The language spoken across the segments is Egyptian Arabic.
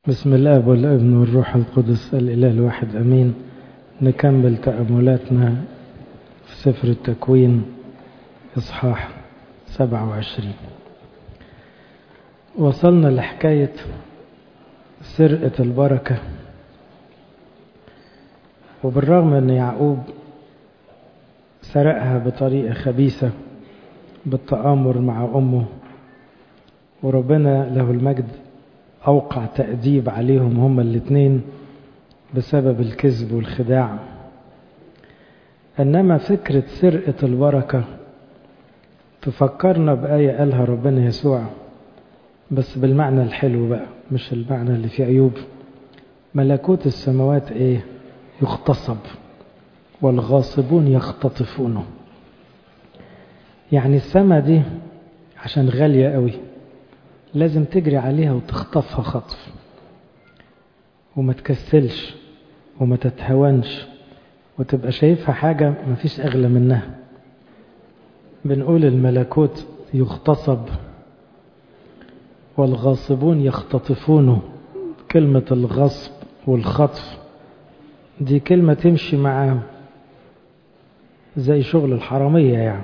بسم الله والابن والروح القدس الإله الواحد أمين نكمل تأملاتنا في سفر التكوين إصحاح 27 وصلنا لحكاية سرقة البركة وبالرغم أن يعقوب سرقها بطريقة خبيثة بالتآمر مع أمه وربنا له المجد أوقع تأديب عليهم هما الاثنين بسبب الكذب والخداع إنما فكرة سرقة البركة تفكرنا بآية قالها ربنا يسوع بس بالمعنى الحلو بقى مش المعنى اللي فيه عيوب ملكوت السماوات ايه يغتصب والغاصبون يختطفونه يعني السما دي عشان غالية قوي لازم تجري عليها وتخطفها خطف وما تكسلش وما تتهونش وتبقى شايفها حاجة مفيش أغلى منها بنقول الملكوت يغتصب والغاصبون يختطفونه كلمة الغصب والخطف دي كلمة تمشي مع زي شغل الحرامية يعني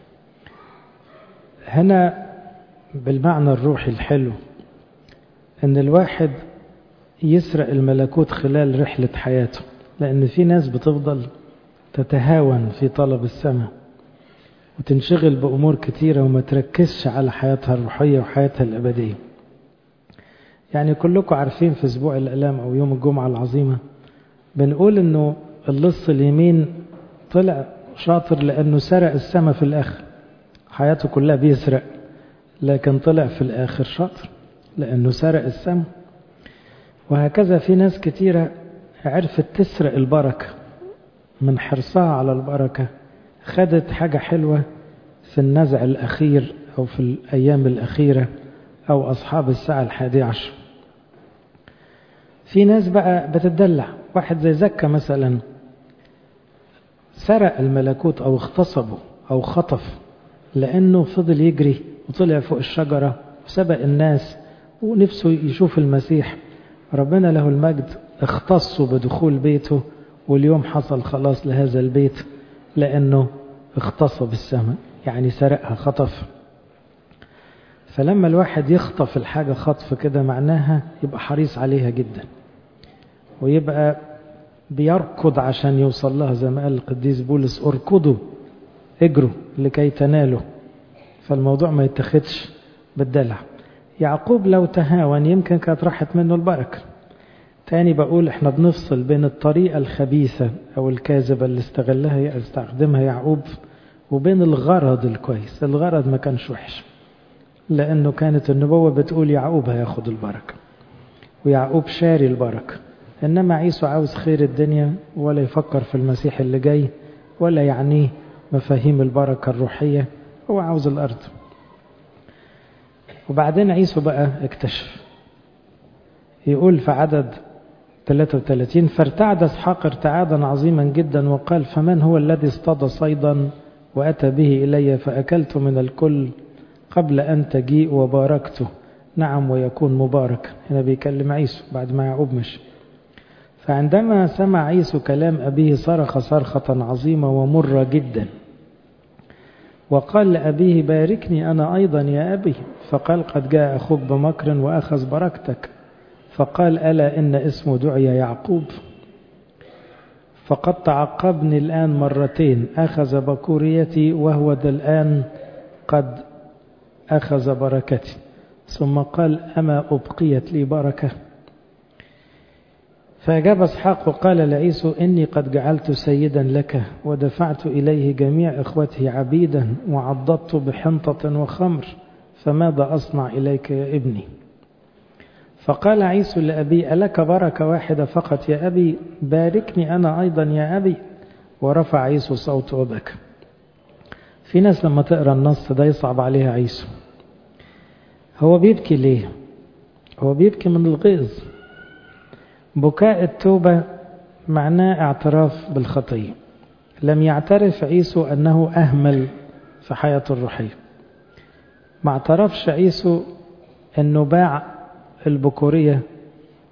هنا بالمعنى الروحي الحلو ان الواحد يسرق الملكوت خلال رحلة حياته لان في ناس بتفضل تتهاون في طلب السماء وتنشغل بأمور كتيرة وما تركزش على حياتها الروحية وحياتها الأبدية يعني كلكم عارفين في أسبوع الألام أو يوم الجمعة العظيمة بنقول أنه اللص اليمين طلع شاطر لأنه سرق السماء في الآخر حياته كلها بيسرق لكن طلع في الآخر شاطر لأنه سرق السماء وهكذا في ناس كتيرة عرفت تسرق البركة من حرصها على البركة خدت حاجة حلوة في النزع الأخير أو في الأيام الأخيرة أو أصحاب الساعة الحادية عشر في ناس بقى بتدلع واحد زي زكا مثلا سرق الملكوت أو اغتصبه أو خطف لأنه فضل يجري وطلع فوق الشجرة وسبق الناس ونفسه يشوف المسيح ربنا له المجد اختصوا بدخول بيته واليوم حصل خلاص لهذا البيت لأنه اغتصب السماء يعني سرقها خطف فلما الواحد يخطف الحاجة خطف كده معناها يبقى حريص عليها جدا ويبقى بيركض عشان يوصل لها زي ما قال القديس بولس اركضوا اجروا لكي تنالوا فالموضوع ما يتخدش بالدلع يعقوب لو تهاون يمكن كانت راحت منه البركة تاني بقول احنا بنفصل بين الطريقة الخبيثة او الكاذبة اللي استغلها استخدمها يعقوب وبين الغرض الكويس الغرض ما كانش وحش لانه كانت النبوة بتقول يعقوب هياخد البركة ويعقوب شاري البركة انما عيسو عاوز خير الدنيا ولا يفكر في المسيح اللي جاي ولا يعنيه مفاهيم البركة الروحية هو عاوز الارض وبعدين عيسو بقى اكتشف يقول في عدد 33 فارتعد اسحاق ارتعادا عظيما جدا وقال فمن هو الذي اصطاد صيدا واتى به الي فاكلت من الكل قبل ان تجيء وباركته نعم ويكون مبارك هنا بيكلم عيسو بعد ما يعقوب مشي فعندما سمع عيسو كلام ابيه صرخ صرخه عظيمه ومره جدا وقال لأبيه باركني أنا أيضا يا أبي فقال قد جاء أخوك بمكر وأخذ بركتك فقال ألا إن اسمه دعي يعقوب فقد تعقبني الآن مرتين أخذ بكوريتي وهو ذا الآن قد أخذ بركتي ثم قال أما أبقيت لي بركة فأجاب اسحاق وقال لعيسو إني قد جعلت سيدا لك ودفعت إليه جميع إخوته عبيدا وعضدت بحنطة وخمر فماذا أصنع إليك يا ابني فقال عيسو لأبي ألك بركة واحدة فقط يا أبي باركني أنا أيضا يا أبي ورفع عيسو صوته وبكى في ناس لما تقرأ النص ده يصعب عليها عيسو هو بيبكي ليه هو بيبكي من الغيظ بكاء التوبة معناه اعتراف بالخطية لم يعترف عيسو أنه أهمل في حياته الروحية ما اعترفش عيسو أنه باع البكورية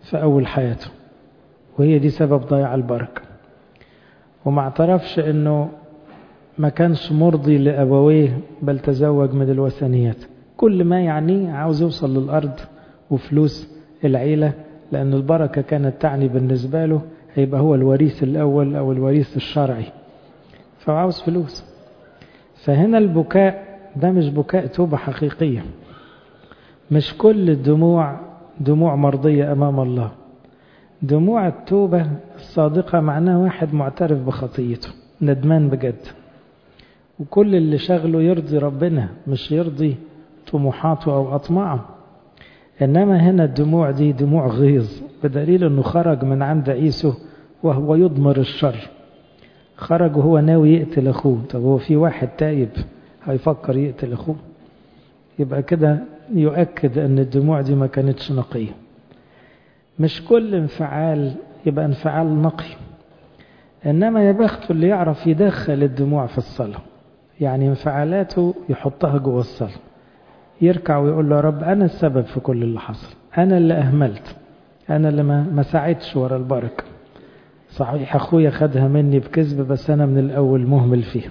في أول حياته وهي دي سبب ضياع البركة وما اعترفش أنه ما كانش مرضي لأبويه بل تزوج من الوثنيات كل ما يعنيه عاوز يوصل للأرض وفلوس العيلة لأن البركة كانت تعني بالنسبة له هيبقى هو الوريث الأول أو الوريث الشرعي فعاوز فلوس فهنا البكاء ده مش بكاء توبة حقيقية مش كل الدموع دموع مرضية أمام الله دموع التوبة الصادقة معناه واحد معترف بخطيته ندمان بجد وكل اللي شغله يرضي ربنا مش يرضي طموحاته أو أطماعه إنما هنا الدموع دي دموع غيظ بدليل أنه خرج من عند عيسو وهو يضمر الشر خرج وهو ناوي يقتل أخوه طب هو في واحد تايب هيفكر يقتل أخوه يبقى كده يؤكد أن الدموع دي ما كانتش نقية مش كل انفعال يبقى انفعال نقي إنما يا بخته اللي يعرف يدخل الدموع في الصلاة يعني انفعالاته يحطها جوه الصلاة يركع ويقول له يا رب أنا السبب في كل اللي حصل أنا اللي أهملت أنا اللي ما, ما ساعدتش ورا البركة صحيح أخويا خدها مني بكذب بس أنا من الأول مهمل فيها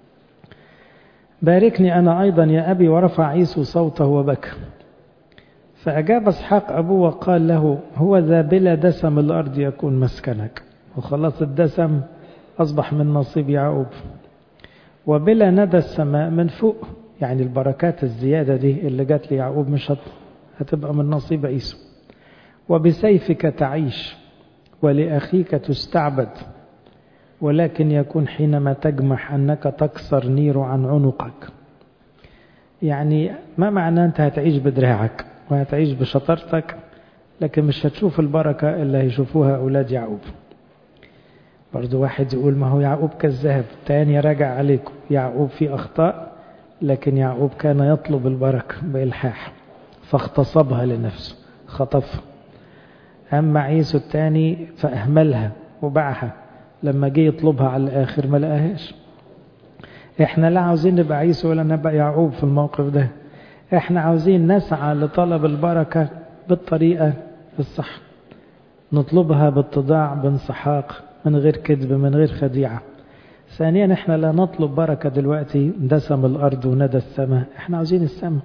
باركني أنا أيضا يا أبي ورفع عيسو صوته وبكى فأجاب اسحاق أبوه وقال له هو ذا بلا دسم الأرض يكون مسكنك وخلاص الدسم أصبح من نصيب يعقوب وبلا ندى السماء من فوق يعني البركات الزيادة دي اللي جات ليعقوب مش هتبقى من نصيب عيسو وبسيفك تعيش ولأخيك تستعبد ولكن يكون حينما تجمح أنك تكسر نير عن عنقك يعني ما معنى أنت هتعيش بدراعك وهتعيش بشطارتك لكن مش هتشوف البركة اللي هيشوفوها أولاد يعقوب برضو واحد يقول ما هو يعقوب كذاب تاني راجع عليكم يعقوب فيه أخطاء لكن يعقوب كان يطلب البركة بإلحاح فاغتصبها لنفسه خطفها أما عيسو الثاني فأهملها وباعها لما جه يطلبها على الآخر ما لقاهاش احنا لا عاوزين نبقى عيسو ولا نبقى يعقوب في الموقف ده احنا عاوزين نسعى لطلب البركة بالطريقة الصح نطلبها باتضاع بانسحاق من غير كذب من غير خديعة ثانيا احنا لا نطلب بركة دلوقتي دسم الأرض وندى السماء احنا عاوزين السماء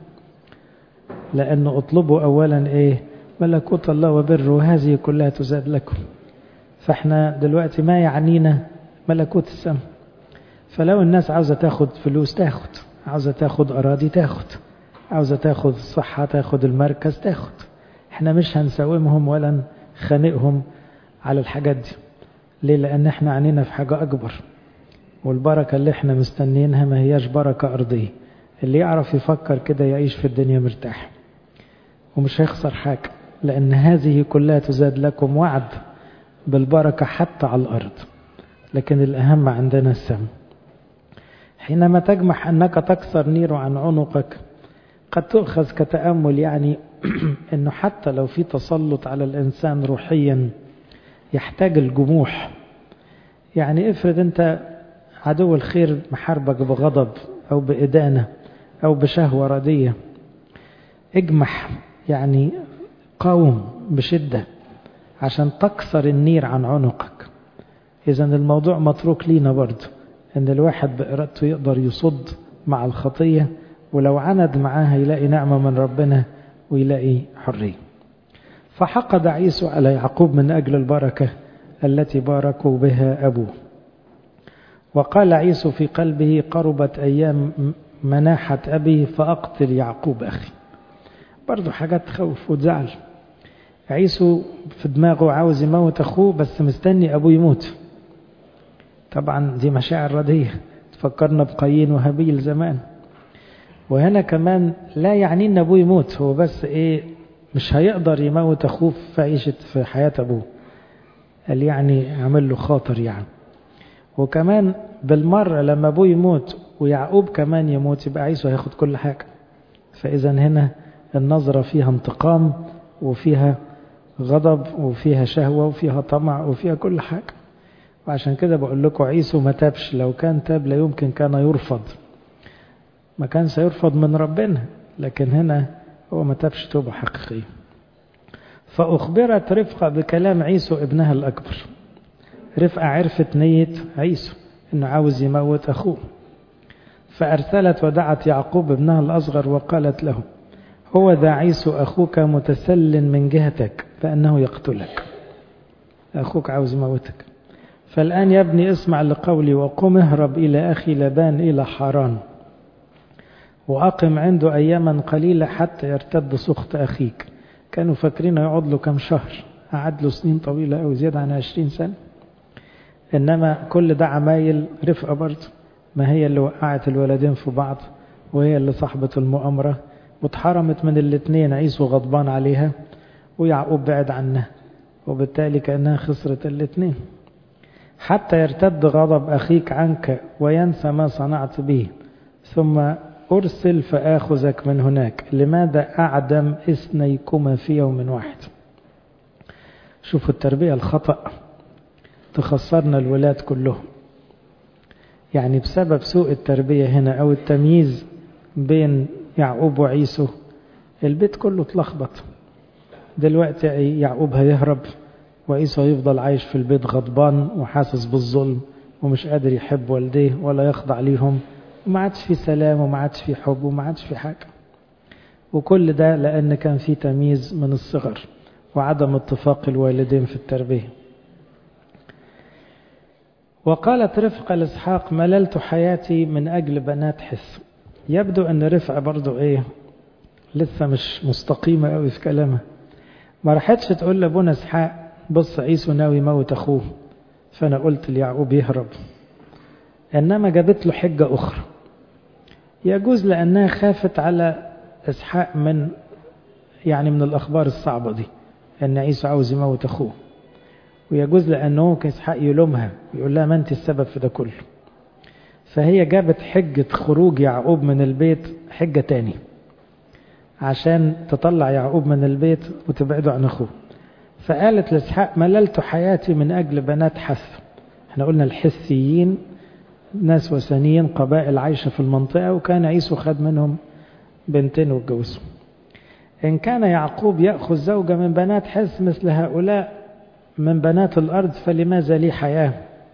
لأنه اطلبوا أولا ايه ملكوت الله وبره وهذه كلها تزاد لكم فاحنا دلوقتي ما يعنينا ملكوت السماء فلو الناس عاوزة تاخد فلوس تاخد عاوزة تاخد أراضي تاخد عاوزة تاخد الصحة تاخد المركز تاخد احنا مش هنساومهم ولا نخانقهم على الحاجات دي ليه لأن احنا عنينا في حاجة أكبر والبركة اللي احنا مستنيينها ما هياش بركة أرضية اللي يعرف يفكر كده يعيش في الدنيا مرتاح ومش هيخسر حاجة لأن هذه كلها تزاد لكم وعد بالبركة حتى على الأرض لكن الأهم عندنا السم حينما تجمح أنك تكسر نير عن عنقك قد تؤخذ كتأمل يعني أنه حتى لو في تسلط على الإنسان روحيا يحتاج الجموح يعني افرض أنت عدو الخير محاربك بغضب أو بإدانة أو بشهوة ردية اجمح يعني قاوم بشدة عشان تكسر النير عن عنقك إذا الموضوع متروك لينا برضه إن الواحد بإرادته يقدر يصد مع الخطية ولو عند معاها يلاقي نعمة من ربنا ويلاقي حرية فحقد عيسو على يعقوب من أجل البركة التي باركوا بها أبوه وقال عيسو في قلبه قربت أيام مناحة أبي فأقتل يعقوب أخي برضو حاجات تخوف وتزعل عيسو في دماغه عاوز يموت أخوه بس مستني أبوه يموت طبعا دي مشاعر ردية تفكرنا بقايين وهابيل زمان وهنا كمان لا يعني ان ابوه يموت هو بس ايه مش هيقدر يموت اخوه في عيشة في حياة ابوه قال يعني عمل له خاطر يعني وكمان بالمرة لما ابوه يموت ويعقوب كمان يموت يبقى عيسو هياخد كل حاجة فاذا هنا النظرة فيها انتقام وفيها غضب وفيها شهوة وفيها طمع وفيها كل حاجة وعشان كده بقول لكم عيسو ما تابش لو كان تاب لا يمكن كان يرفض ما كان سيرفض من ربنا لكن هنا هو ما تابش توبة حقيقية فأخبرت رفقة بكلام عيسو ابنها الأكبر رفقة عرفت نية عيسو إنه عاوز يموت أخوه فأرسلت ودعت يعقوب ابنها الأصغر وقالت له هو ذا عيسو أخوك متسل من جهتك فأنه يقتلك أخوك عاوز يموتك فالآن يا ابني اسمع لقولي وقم اهرب إلى أخي لبان إلى حران وأقم عنده أياما قليلة حتى يرتد سخط أخيك كانوا فاكرين يقعد له كم شهر قعد له سنين طويلة أو زيادة عن عشرين سنة إنما كل ده عمايل رفقة برضه ما هي اللي وقعت الولدين في بعض وهي اللي صاحبة المؤامرة واتحرمت من الاثنين عيسو غضبان عليها ويعقوب بعد عنها وبالتالي كأنها خسرت الاثنين حتى يرتد غضب أخيك عنك وينسى ما صنعت به ثم أرسل فآخذك من هناك لماذا أعدم اثنيكما في يوم واحد شوفوا التربية الخطأ تخسرنا الولاد كلهم يعني بسبب سوء التربية هنا أو التمييز بين يعقوب وعيسو البيت كله اتلخبط دلوقتي يعقوب هيهرب وعيسو هيفضل عايش في البيت غضبان وحاسس بالظلم ومش قادر يحب والديه ولا يخضع ليهم وما عادش في سلام وما عادش في حب وما عادش في حاجة وكل ده لأن كان في تمييز من الصغر وعدم اتفاق الوالدين في التربية وقالت رفقة لإسحاق مللت حياتي من أجل بنات حس يبدو أن رفقة برضو إيه لسه مش مستقيمة قوي في كلامها ما راحتش تقول لابونا إسحاق بص عيسو ناوي يموت أخوه فأنا قلت ليعقوب يهرب إنما جابت له حجة أخرى يجوز لأنها خافت على إسحاق من يعني من الأخبار الصعبة دي أن عيسو عاوز يموت أخوه ويجوز لأنه كان إسحاق يلومها يقول لها ما أنت السبب في ده كله فهي جابت حجة خروج يعقوب من البيت حجة تاني عشان تطلع يعقوب من البيت وتبعده عن أخوه فقالت لإسحاق مللت حياتي من أجل بنات حث احنا قلنا الحثيين ناس وثنيين قبائل عايشة في المنطقة وكان عيسو خد منهم بنتين واتجوزهم إن كان يعقوب يأخذ زوجة من بنات حث مثل هؤلاء من بنات الأرض فلماذا لي حياة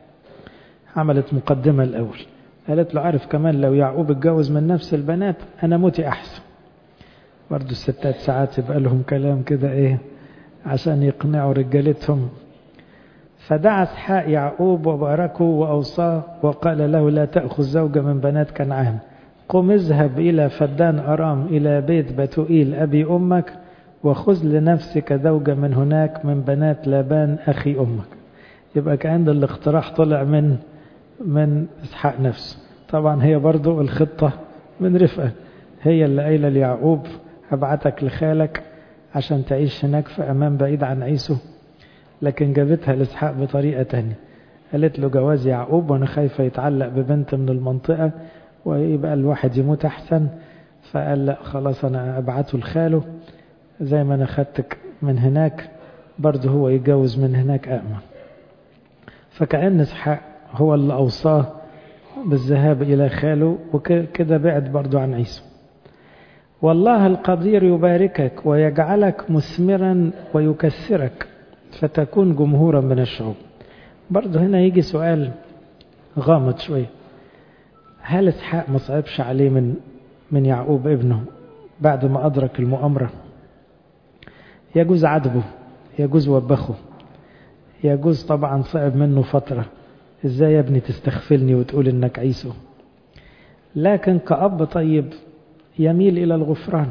عملت مقدمة الأول قالت له عارف كمان لو يعقوب اتجوز من نفس البنات أنا موتي أحسن برضو الستات ساعات يبقى لهم كلام كده إيه عشان يقنعوا رجالتهم فدعا اسحاق يعقوب وباركه وأوصاه وقال له لا تأخذ زوجة من بنات كنعان قم اذهب إلى فدان أرام إلى بيت بتوئيل أبي أمك وخذ لنفسك زوجة من هناك من بنات لابان أخي أمك يبقى كأن الاقتراح طلع من من إسحاق نفسه طبعا هي برضو الخطة من رفقة هي اللي قايلة ليعقوب هبعتك لخالك عشان تعيش هناك في أمان بعيد عن عيسو لكن جابتها لإسحاق بطريقة تانية قالت له جواز يعقوب وأنا خايفة يتعلق ببنت من المنطقة ويبقى الواحد يموت أحسن فقال لا خلاص أنا أبعته لخاله زي ما أنا خدتك من هناك برضه هو يتجوز من هناك أأمن فكأن إسحاق هو اللي أوصاه بالذهاب إلى خاله وكده بعد برضه عن عيسو والله القدير يباركك ويجعلك مثمرا ويكسرك فتكون جمهورا من الشعوب برضه هنا يجي سؤال غامض شوية هل اسحاق ما صعبش عليه من من يعقوب ابنه بعد ما أدرك المؤامرة يجوز عاتبه يجوز وبخه يجوز طبعا صعب منه فترة ازاي يا ابني تستغفلني وتقول انك عيسو لكن كأب طيب يميل إلى الغفران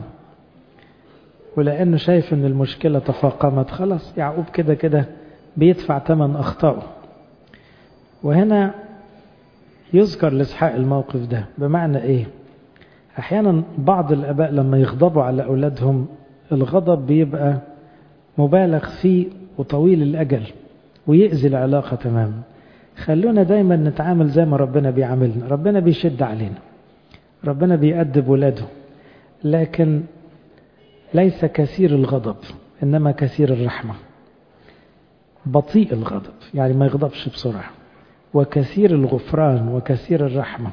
ولأنه شايف أن المشكلة تفاقمت خلاص يعقوب كده كده بيدفع ثمن أخطائه وهنا يذكر لإسحاق الموقف ده بمعنى إيه أحيانا بعض الأباء لما يغضبوا على أولادهم الغضب بيبقى مبالغ فيه وطويل الأجل ويأذي العلاقة تماما خلونا دايما نتعامل زي ما ربنا بيعاملنا ربنا بيشد علينا ربنا بيأدب ولاده لكن ليس كثير الغضب إنما كثير الرحمة بطيء الغضب يعني ما يغضبش بسرعة وكثير الغفران وكثير الرحمة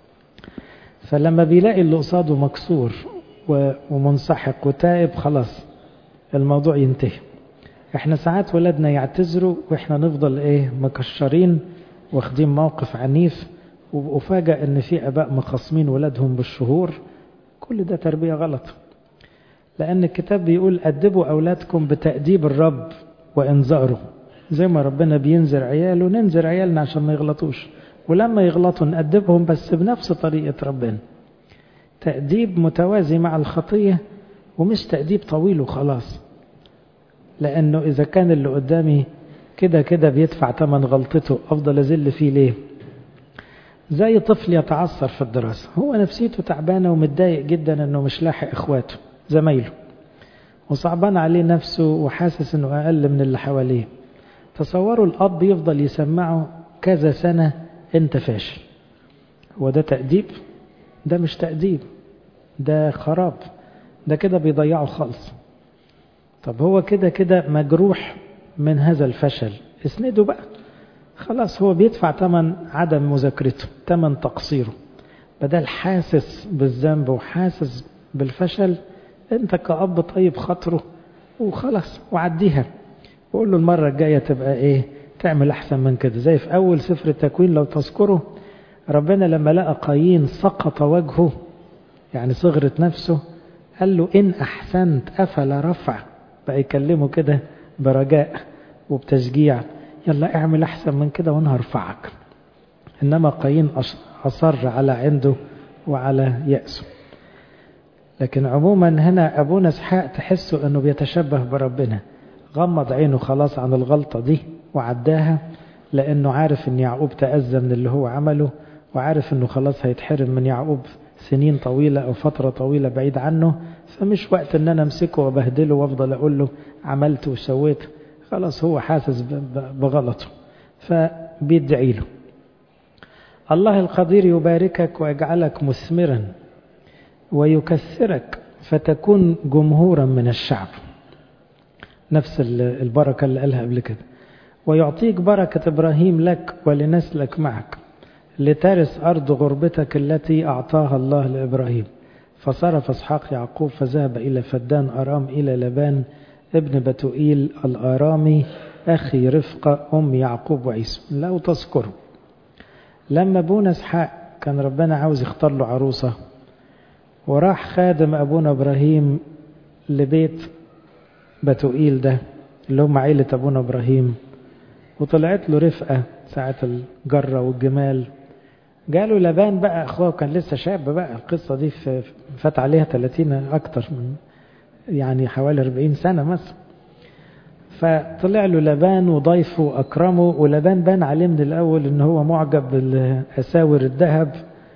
فلما بيلاقي اللي قصاده مكسور ومنسحق وتائب خلاص الموضوع ينتهي احنا ساعات ولادنا يعتذروا واحنا نفضل ايه مكشرين واخدين موقف عنيف وفاجأ ان في اباء مخاصمين ولادهم بالشهور كل ده تربية غلط لان الكتاب بيقول ادبوا اولادكم بتأديب الرب وانذاره زي ما ربنا بينذر عياله ننذر عيالنا عشان ما يغلطوش ولما يغلطوا نأدبهم بس بنفس طريقة ربنا تأديب متوازي مع الخطية ومش تأديب طويل وخلاص لأنه إذا كان اللي قدامي كده كده بيدفع ثمن غلطته أفضل أزل فيه ليه زي طفل يتعثر في الدراسة هو نفسيته تعبانة ومتضايق جدا أنه مش لاحق إخواته زمايله وصعبان عليه نفسه وحاسس أنه أقل من اللي حواليه تصوروا الأب يفضل يسمعه كذا سنة أنت فاشل هو ده تأديب ده مش تأديب ده خراب ده كده بيضيعه خالص طب هو كده كده مجروح من هذا الفشل اسنده بقى خلاص هو بيدفع ثمن عدم مذاكرته ثمن تقصيره بدل حاسس بالذنب وحاسس بالفشل انت كأب طيب خاطره وخلاص وعديها وقول له المرة الجاية تبقى ايه تعمل احسن من كده زي في اول سفر التكوين لو تذكره ربنا لما لقى قايين سقط وجهه يعني صغرت نفسه قال له إن أحسنت أفلا رفع بقى يكلمه كده برجاء وبتشجيع يلا اعمل أحسن من كده وأنا هرفعك إنما قايين أصر على عنده وعلى يأسه لكن عموما هنا أبونا اسحاق تحسه أنه بيتشبه بربنا غمض عينه خلاص عن الغلطة دي وعداها لأنه عارف أن يعقوب تأذى من اللي هو عمله وعارف أنه خلاص هيتحرم من يعقوب سنين طويلة أو فترة طويلة بعيد عنه فمش وقت أن أنا أمسكه وبهدله وأفضل أقول له عملت وسويت خلاص هو حاسس بغلطه فبيدعي له الله القدير يباركك ويجعلك مثمرا ويكثرك فتكون جمهورا من الشعب نفس البركة اللي قالها قبل كده ويعطيك بركة إبراهيم لك ولنسلك معك لترث أرض غربتك التي أعطاها الله لإبراهيم فصرف اسحاق يعقوب فذهب إلى فدان أرام إلى لبان ابن بتوئيل الآرامي أخي رفقة أم يعقوب وعيسى لو تذكروا لما أبونا اسحاق كان ربنا عاوز يختار له عروسة وراح خادم أبونا إبراهيم لبيت بتوئيل ده اللي هم عيلة أبونا إبراهيم وطلعت له رفقة ساعة الجرة والجمال جاله لبان بقى أخوه كان لسه شاب بقى القصة دي فات عليها 30 أكتر من يعني حوالي 40 سنة مثلا فطلع له لبان وضيفه وأكرمه ولبان بان عليه من الأول إن هو معجب بالأساور الذهب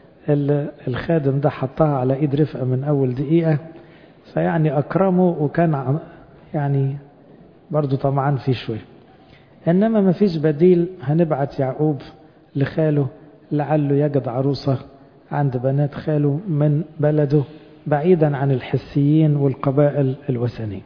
الخادم ده حطها على إيد رفقة من أول دقيقة فيعني أكرمه وكان يعني برضو طمعان فيه شوية إنما ما فيش بديل هنبعت يعقوب لخاله لعله يجد عروسة عند بنات خاله من بلده بعيدا عن الحسيين والقبائل الوثنية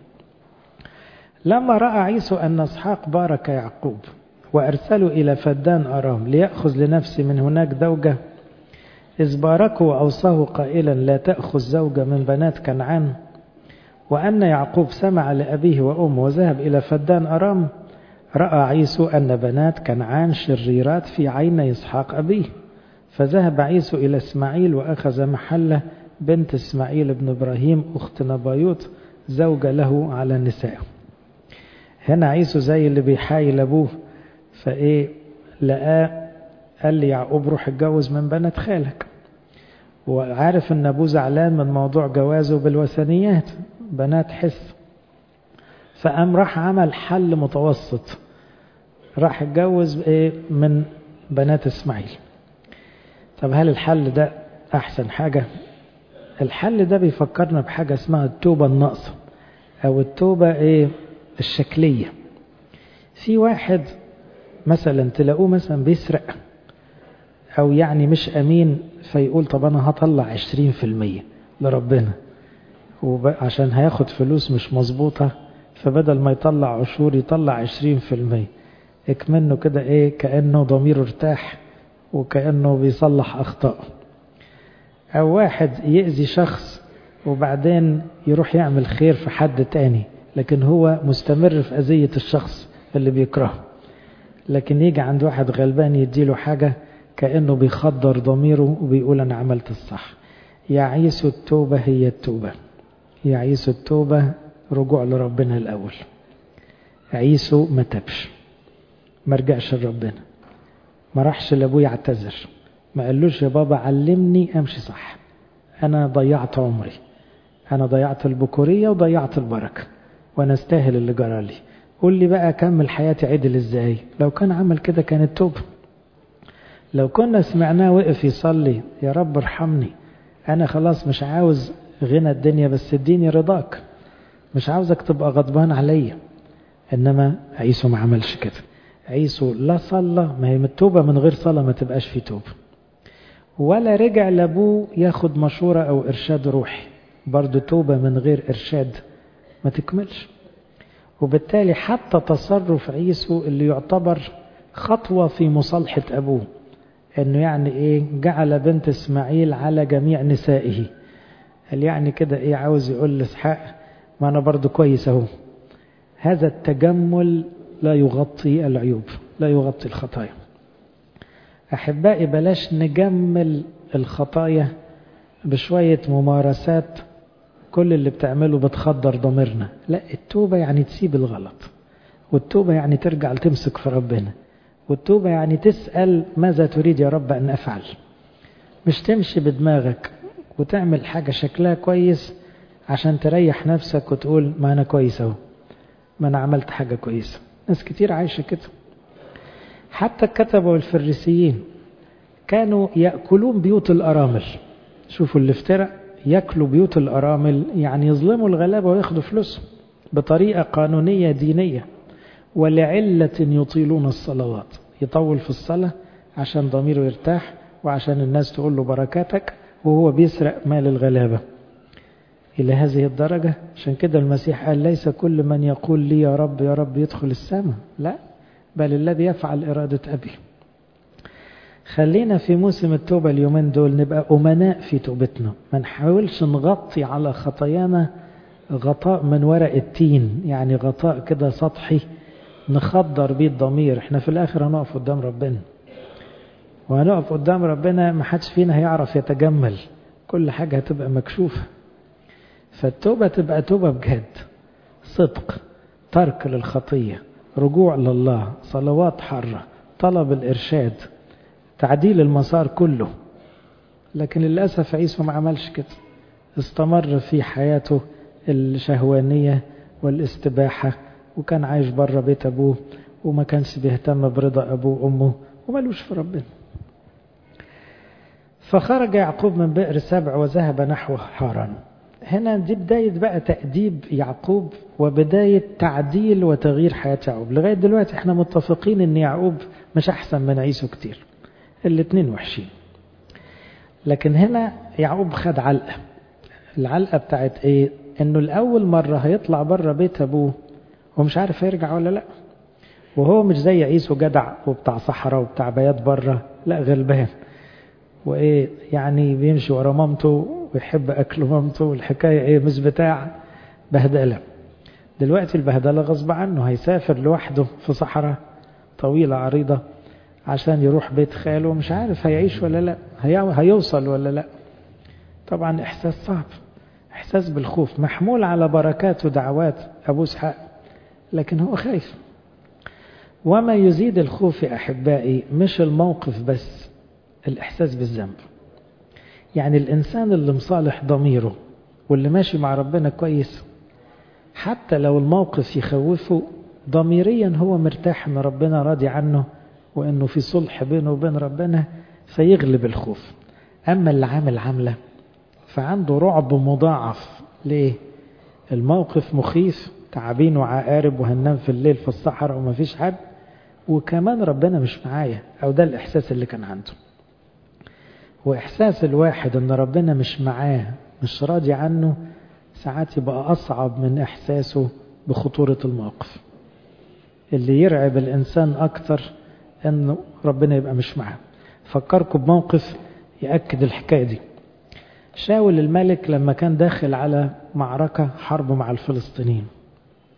لما رأى عيسو أن اسحاق بارك يعقوب وأرسله إلى فدان أرام ليأخذ لنفسه من هناك زوجة إذ باركه وأوصاه قائلا لا تأخذ زوجة من بنات كنعان وأن يعقوب سمع لأبيه وأمه وذهب إلى فدان أرام رأى عيسو أن بنات كنعان شريرات في عين إسحاق أبيه فذهب عيسو إلى إسماعيل وأخذ محله بنت إسماعيل بن إبراهيم أخت نبايوت زوجة له على النساء هنا عيسو زي اللي بيحايل أبوه فإيه لقاه قال لي يعقوب روح اتجوز من بنات خالك وعارف ان ابوه زعلان من موضوع جوازه بالوثنيات بنات حس فقام راح عمل حل متوسط راح اتجوز ايه من بنات اسماعيل طب هل الحل ده احسن حاجة الحل ده بيفكرنا بحاجة اسمها التوبة الناقصة او التوبة ايه الشكلية في واحد مثلا تلاقوه مثلا بيسرق او يعني مش امين فيقول طب انا هطلع عشرين في المية لربنا عشان هياخد فلوس مش مظبوطة فبدل ما يطلع عشور يطلع عشرين في المية اكمنه كده ايه كأنه ضميره ارتاح وكأنه بيصلح أخطاء أو واحد يأذي شخص وبعدين يروح يعمل خير في حد تاني لكن هو مستمر في أذية الشخص اللي بيكرهه لكن يجي عند واحد غلبان يديله حاجة كأنه بيخدر ضميره وبيقول أنا عملت الصح يعيس التوبة هي التوبة يعيس التوبة رجوع لربنا الأول عيسو ما تبش ما رجعش لربنا ما راحش لابوه يعتذر ما قالوش يا بابا علمني امشي صح انا ضيعت عمري انا ضيعت البكوريه وضيعت البركه وانا استاهل اللي جرى لي قول لي بقى اكمل حياتي عدل ازاي لو كان عمل كده كانت توبه لو كنا سمعناه وقف يصلي يا رب ارحمني انا خلاص مش عاوز غنى الدنيا بس اديني رضاك مش عاوزك تبقى غضبان عليا انما عيسو ما عملش كده عيسو لا صلى ما هي التوبه من غير صلاه ما تبقاش في توبه ولا رجع لابوه ياخد مشوره او ارشاد روحي برضه توبه من غير ارشاد ما تكملش وبالتالي حتى تصرف عيسو اللي يعتبر خطوه في مصالحه ابوه انه يعني ايه جعل بنت اسماعيل على جميع نسائه قال يعني كده ايه عاوز يقول لاسحاق ما انا برضه كويس اهو هذا التجمل لا يغطي العيوب لا يغطي الخطايا احبائي بلاش نجمل الخطايا بشويه ممارسات كل اللي بتعمله بتخدر ضميرنا لا التوبه يعني تسيب الغلط والتوبه يعني ترجع تمسك في ربنا والتوبه يعني تسال ماذا تريد يا رب ان افعل مش تمشي بدماغك وتعمل حاجه شكلها كويس عشان تريح نفسك وتقول ما انا كويس اهو ما انا عملت حاجه كويسه ناس كتير عايشه كده حتى الكتبه والفريسيين كانوا ياكلون بيوت الارامل شوفوا الافتراء ياكلوا بيوت الارامل يعني يظلموا الغلابه وياخدوا فلوسهم بطريقه قانونيه دينيه ولعله يطيلون الصلوات يطول في الصلاه عشان ضميره يرتاح وعشان الناس تقول له بركاتك وهو بيسرق مال الغلابه إلى هذه الدرجة عشان كده المسيح قال ليس كل من يقول لي يا رب يا رب يدخل السماء لا بل الذي يفعل إرادة أبي خلينا في موسم التوبة اليومين دول نبقى أمناء في توبتنا ما نحاولش نغطي على خطايانا غطاء من ورق التين يعني غطاء كده سطحي نخدر بيه الضمير احنا في الآخر هنقف قدام ربنا وهنقف قدام ربنا ما حدش فينا هيعرف يتجمل كل حاجة هتبقى مكشوفة فالتوبة تبقى توبة بجد صدق ترك للخطية رجوع لله صلوات حرة طلب الإرشاد تعديل المسار كله لكن للأسف عيسو ما عملش كده استمر في حياته الشهوانية والاستباحة وكان عايش بره بيت أبوه وما كانش بيهتم برضا أبوه وأمه وملوش في ربنا فخرج يعقوب من بئر سبع وذهب نحو حاران هنا دي بداية بقى تأديب يعقوب وبداية تعديل وتغيير حياة يعقوب لغاية دلوقتي احنا متفقين ان يعقوب مش احسن من عيسو كتير الاتنين وحشين لكن هنا يعقوب خد علقة العلقة بتاعت ايه انه الاول مرة هيطلع بره بيت ابوه ومش عارف هيرجع ولا لا وهو مش زي عيسو جدع وبتاع صحراء وبتاع بيات بره لا غلبان وايه يعني بيمشي ورا مامته ويحب اكل مامته والحكايه ايه مش بتاع بهدله دلوقتي البهدله غصب عنه هيسافر لوحده في صحراء طويله عريضه عشان يروح بيت خاله مش عارف هيعيش ولا لا هي... هيوصل ولا لا طبعا احساس صعب احساس بالخوف محمول على بركات ودعوات ابو اسحاق لكن هو خايف وما يزيد الخوف يا احبائي مش الموقف بس الاحساس بالذنب يعني الإنسان اللي مصالح ضميره واللي ماشي مع ربنا كويس حتى لو الموقف يخوفه ضميريا هو مرتاح ان ربنا راضي عنه وانه في صلح بينه وبين ربنا فيغلب الخوف اما اللي عامل عامله فعنده رعب مضاعف ليه الموقف مخيف تعابين وعقارب وهننام في الليل في الصحراء ومفيش حد وكمان ربنا مش معايا او ده الاحساس اللي كان عنده وإحساس الواحد أن ربنا مش معاه مش راضي عنه ساعات يبقى أصعب من إحساسه بخطورة الموقف اللي يرعب الإنسان أكتر أنه ربنا يبقى مش معاه فكركم بموقف يأكد الحكاية دي شاول الملك لما كان داخل على معركة حرب مع الفلسطينيين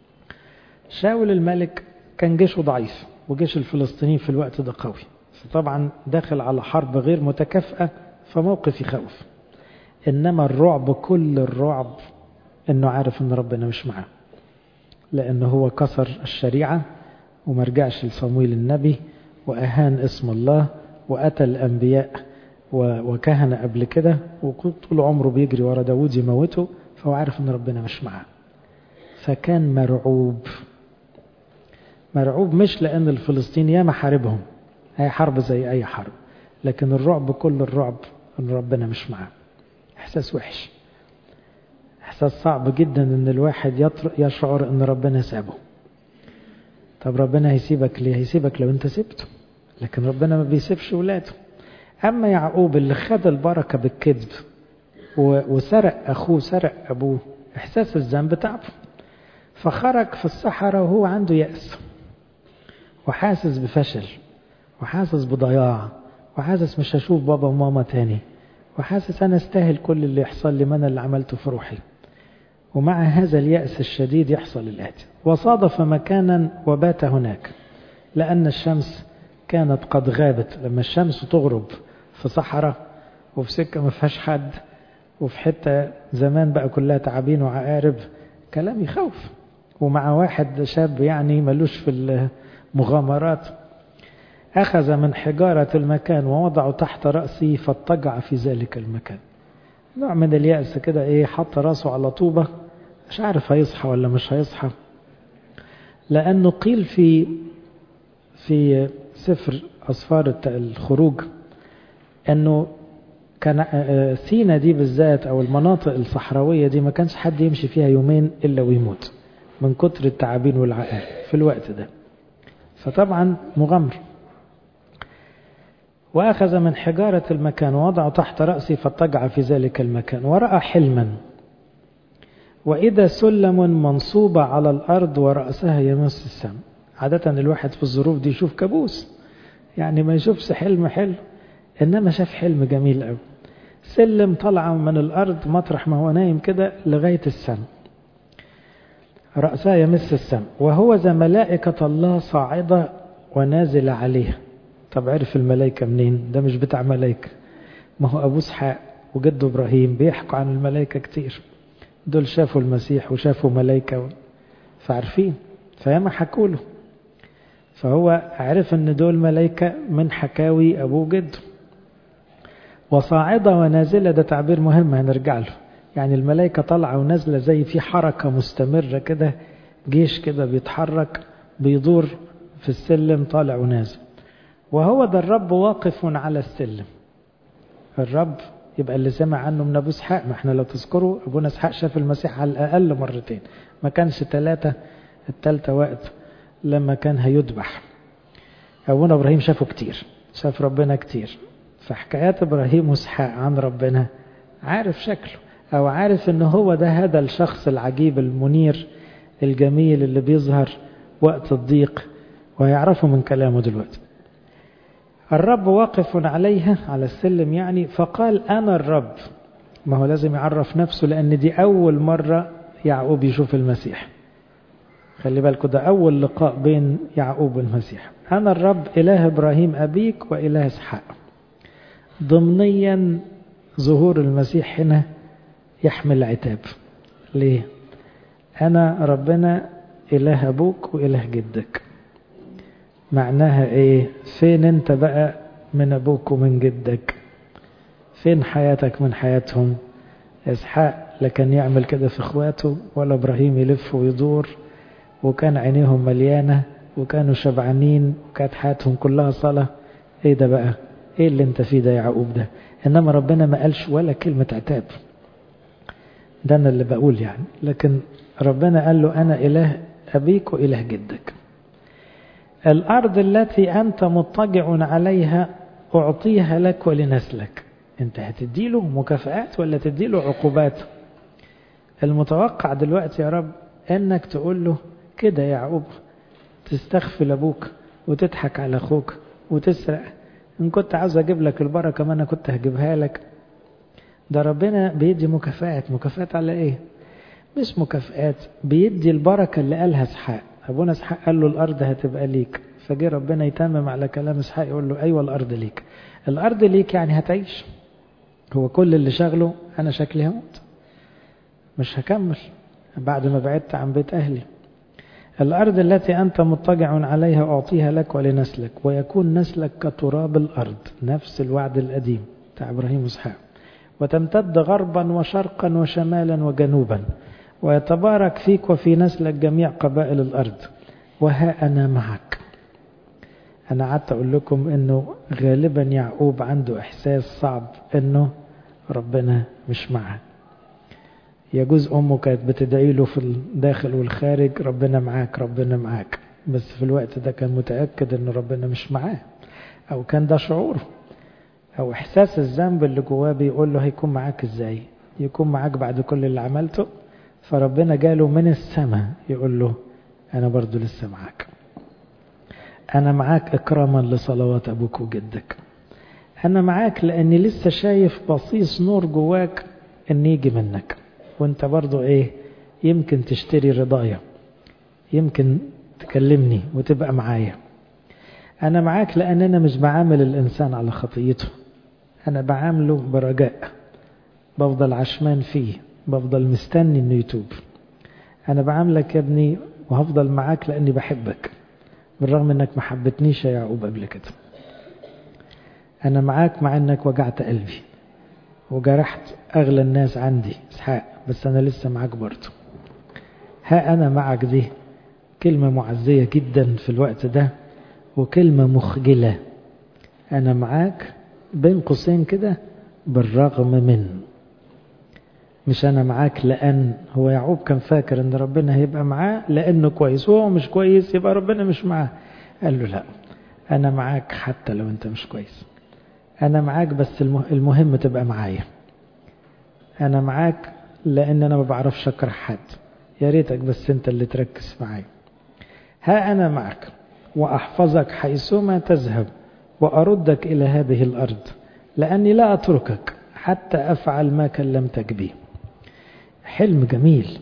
شاول الملك كان جيشه ضعيف وجيش الفلسطينيين في الوقت ده قوي فطبعا داخل على حرب غير متكافئة فموقف يخوف إنما الرعب كل الرعب إنه عارف إن ربنا مش معاه لأنه هو كسر الشريعة وما رجعش لصمويل النبي وأهان اسم الله وقتل أنبياء وكهنة قبل كده وطول عمره بيجري ورا داود يموته فهو عارف إن ربنا مش معاه فكان مرعوب مرعوب مش لأن الفلسطيني ياما حاربهم هي حرب زي أي حرب لكن الرعب كل الرعب إن ربنا مش معاه إحساس وحش إحساس صعب جدا إن الواحد يشعر إن ربنا سابه طب ربنا هيسيبك ليه هيسيبك لو أنت سبته لكن ربنا ما بيسيبش ولاده أما يعقوب اللي خد البركة بالكذب وسرق أخوه سرق أبوه إحساس الذنب تعبه فخرج في الصحراء وهو عنده يأس وحاسس بفشل وحاسس بضياع وحاسس مش هشوف بابا وماما تاني وحاسس أنا استاهل كل اللي يحصل لي ما أنا اللي عملته في روحي ومع هذا اليأس الشديد يحصل الآتي وصادف مكانا وبات هناك لأن الشمس كانت قد غابت لما الشمس تغرب في صحراء وفي سكة ما فيهاش حد وفي حتة زمان بقى كلها تعابين وعقارب كلام يخوف ومع واحد شاب يعني ملوش في المغامرات أخذ من حجارة المكان ووضعه تحت رأسه فاضطجع في ذلك المكان نوع من اليأس كده إيه حط راسه على طوبة مش عارف هيصحى ولا مش هيصحى لأنه قيل في في سفر أسفار الخروج أنه كان سينا دي بالذات أو المناطق الصحراوية دي ما كانش حد يمشي فيها يومين إلا ويموت من كتر التعابين والعقار في الوقت ده فطبعا مغامر وأخذ من حجارة المكان ووضعه تحت رأسي فاضطجع في ذلك المكان ورأى حلما وإذا سلم منصوبة على الأرض ورأسها يمس السماء عادة الواحد في الظروف دي يشوف كابوس يعني ما يشوفش حلم حلو إنما شاف حلم جميل قوي سلم طلع من الأرض مطرح ما هو نايم كده لغاية السماء رأسها يمس السماء وهو ذا ملائكة الله صاعدة ونازل عليها طب عرف الملائكة منين ده مش بتاع ملائكة ما هو أبو اسحاق وجده إبراهيم بيحكوا عن الملائكة كتير دول شافوا المسيح وشافوا ملائكة فعارفين فياما حكوا له فهو عرف ان دول ملائكة من حكاوي أبوه جده وصاعدة ونازلة ده تعبير مهم هنرجع له يعني الملائكة طالعة ونازلة زي في حركة مستمرة كده جيش كده بيتحرك بيدور في السلم طالع ونازل وهو ده الرب واقف على السلم الرب يبقى اللي سمع عنه من ابو اسحاق ما احنا لو تذكروا ابونا اسحاق شاف المسيح على الاقل مرتين ما كانش ثلاثه الثالثه وقت لما كان هيذبح ابونا ابراهيم شافه كتير شاف ربنا كتير فحكايات ابراهيم واسحاق عن ربنا عارف شكله او عارف ان هو ده هذا الشخص العجيب المنير الجميل اللي بيظهر وقت الضيق وهيعرفه من كلامه دلوقتي الرب واقف عليها على السلم يعني فقال أنا الرب ما هو لازم يعرف نفسه لأن دي أول مرة يعقوب يشوف المسيح خلي بالكوا ده أول لقاء بين يعقوب والمسيح أنا الرب إله إبراهيم أبيك وإله إسحاق ضمنيا ظهور المسيح هنا يحمل عتاب ليه أنا ربنا إله أبوك وإله جدك معناها ايه فين انت بقى من ابوك ومن جدك فين حياتك من حياتهم اسحاق لا كان يعمل كده في اخواته ولا ابراهيم يلف ويدور وكان عينيهم مليانه وكانوا شبعانين وكانت حياتهم كلها صلاه ايه ده بقى ايه اللي انت فيه ده يا يعقوب ده انما ربنا ما قالش ولا كلمه عتاب ده انا اللي بقول يعني لكن ربنا قال له انا اله ابيك واله جدك الأرض التي أنت مضطجع عليها أعطيها لك ولنسلك أنت هتديله مكافآت ولا تديله عقوبات المتوقع دلوقتي يا رب أنك تقول له كده يا يعقوب تستغفل أبوك وتضحك على أخوك وتسرق إن كنت عاوز أجيب لك البركة ما أنا كنت هجيبها لك ده ربنا بيدي مكافآت مكافآت على إيه مش مكافآت بيدي البركة اللي قالها اسحاق أبونا إسحاق قال له الأرض هتبقى ليك فجه ربنا يتمم على كلام إسحاق يقول له أيوة الأرض ليك الأرض ليك يعني هتعيش هو كل اللي شغله أنا شكلي هموت مش هكمل بعد ما بعدت عن بيت أهلي الأرض التي أنت مضطجع عليها أعطيها لك ولنسلك ويكون نسلك كتراب الأرض نفس الوعد القديم بتاع إبراهيم وإسحاق وتمتد غربا وشرقا وشمالا وجنوبا ويتبارك فيك وفي نسلك جميع قبائل الأرض وها أنا معك أنا قعدت أقول لكم أنه غالبا يعقوب عنده إحساس صعب أنه ربنا مش معه يجوز أمه كانت بتدعي له في الداخل والخارج ربنا معاك ربنا معاك بس في الوقت ده كان متأكد أن ربنا مش معاه أو كان ده شعوره أو إحساس الذنب اللي جواه بيقول له هيكون معاك إزاي يكون معاك بعد كل اللي عملته فربنا جاله من السماء يقول له أنا برضو لسه معاك أنا معاك إكراما لصلوات أبوك وجدك أنا معاك لأني لسه شايف بصيص نور جواك إن يجي منك وانت برضو ايه يمكن تشتري رضايا يمكن تكلمني وتبقى معايا انا معاك لان انا مش بعامل الانسان على خطيته انا بعامله برجاء بفضل عشمان فيه بفضل مستني انه يتوب انا بعاملك يا ابني وهفضل معاك لاني بحبك بالرغم انك ما حبتنيش يا يعقوب قبل كده انا معاك مع انك وجعت قلبي وجرحت اغلى الناس عندي اسحاق بس أنا لسه معاك برضه ها أنا معك دي كلمة معزية جدا في الوقت ده وكلمة مخجلة أنا معاك بين قوسين كده بالرغم من مش أنا معاك لأن هو يعقوب كان فاكر أن ربنا هيبقى معاه لأنه كويس وهو مش كويس يبقى ربنا مش معاه قال له لا أنا معاك حتى لو أنت مش كويس أنا معاك بس المهم تبقى معايا أنا معاك لأن أنا ما بعرفش أكره حد يا ريتك بس أنت اللي تركز معايا ها أنا معك وأحفظك حيثما تذهب وأردك إلى هذه الأرض لأني لا أتركك حتى أفعل ما كلمتك به حلم جميل